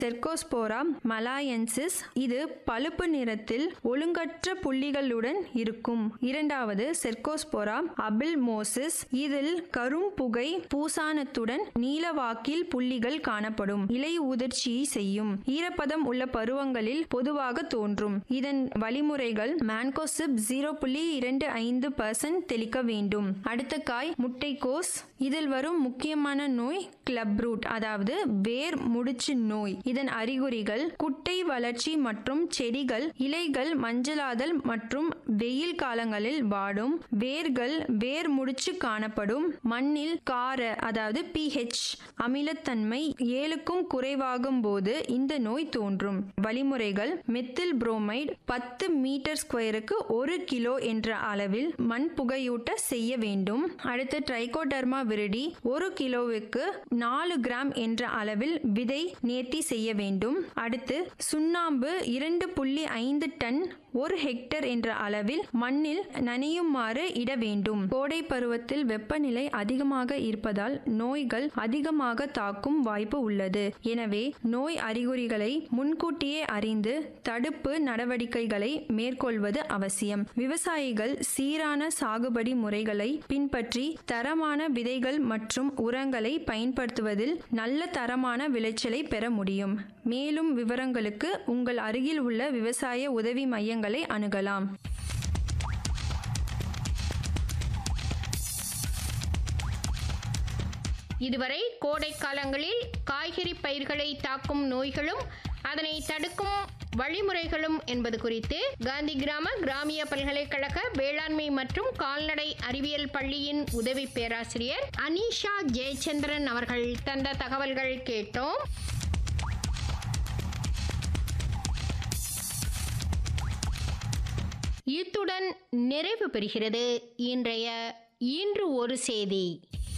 Cercospora மலாயன்சிஸ் இது பழுப்பு நிறத்தில் ஒழுங்கற்ற புள்ளிகளுடன் இருக்கும் இரண்டாவது செர்கோஸ்போரா அபில்மோசிஸ் இதில் கரும் புகை பூசானத்துடன் நீலவாக்கில் புள்ளிகள் காணப்படும் இலை உதிர்ச்சியை செய்யும் ஈரப்பதம் உள்ள பருவங்களில் பொதுவாக தோன்றும் இதன் வழிமுறைகள் மேன்கோசிப் ஜீரோ புள்ளி இரண்டு ஐந்து பர்சன்ட் தெளிக்க வேண்டும் அடுத்த காய் முட்டைக்கோஸ் இதில் வரும் முக்கியமான நோய் கிளப் ரூட் அதாவது வேர் முடிச்சு நோய் இதன் அறிகுறிகள் குட்டை வளர்ச்சி மற்றும் செடிகள் இலைகள் மஞ்சளாதல் மற்றும் வெயில் காலங்களில் வாடும் வேர்கள் வேர் முடிச்சு காணப்படும் மண்ணில் கார அதாவது பிஹெச் அமிலத்தன்மை ஏழுக்கும் குறைவாகும் போது இந்த நோய் தோன்றும் வழிமுறைகள் மெத்தில் புரோமைடு பத்து மீட்டர் ஸ்கொயருக்கு ஒரு கிலோ என்ற அளவில் மண் புகையூட்ட செய்ய வேண்டும் அடுத்து ட்ரைகோடர்மா விரிடி ஒரு கிலோவுக்கு நாலு கிராம் என்ற அளவில் விதை நேர்த்தி செய்ய வேண்டும் அடுத்து சுண்ணாம்பு இரண்டு புள்ளி ஐந்து டன் ஒரு ஹெக்டர் என்ற அளவில் மண்ணில் நனையுமாறு இட வேண்டும் கோடை பருவத்தில் வெப்பநிலை அதிகமாக இருப்பதால் நோய்கள் அதிகமாக தாக்கும் வாய்ப்பு உள்ளது எனவே நோய் அறிகுறிகளை முன்கூட்டியே அறிந்து தடுப்பு நடவடிக்கைகளை மேற்கொள்வது அவசியம் விவசாயிகள் சீரான சாகுபடி முறைகளை பின்பற்றி தரமான விதைகள் மற்றும் உரங்களை பயன்படுத்துவதில் நல்ல தரமான விளைச்சலை பெற முடியும் மேலும் விவரங்களுக்கு உங்கள் அருகில் உள்ள விவசாய உதவி மையங்களை அணுகலாம் இதுவரை கோடை காலங்களில் காய்கறி பயிர்களை தாக்கும் நோய்களும் அதனை தடுக்கும் வழிமுறைகளும் என்பது குறித்து காந்தி கிராம கிராமிய பல்கலைக்கழக வேளாண்மை மற்றும் கால்நடை அறிவியல் பள்ளியின் உதவி பேராசிரியர் அனிஷா ஜெயச்சந்திரன் அவர்கள் தந்த தகவல்கள் கேட்டோம் இத்துடன் நிறைவு பெறுகிறது இன்றைய இன்று ஒரு செய்தி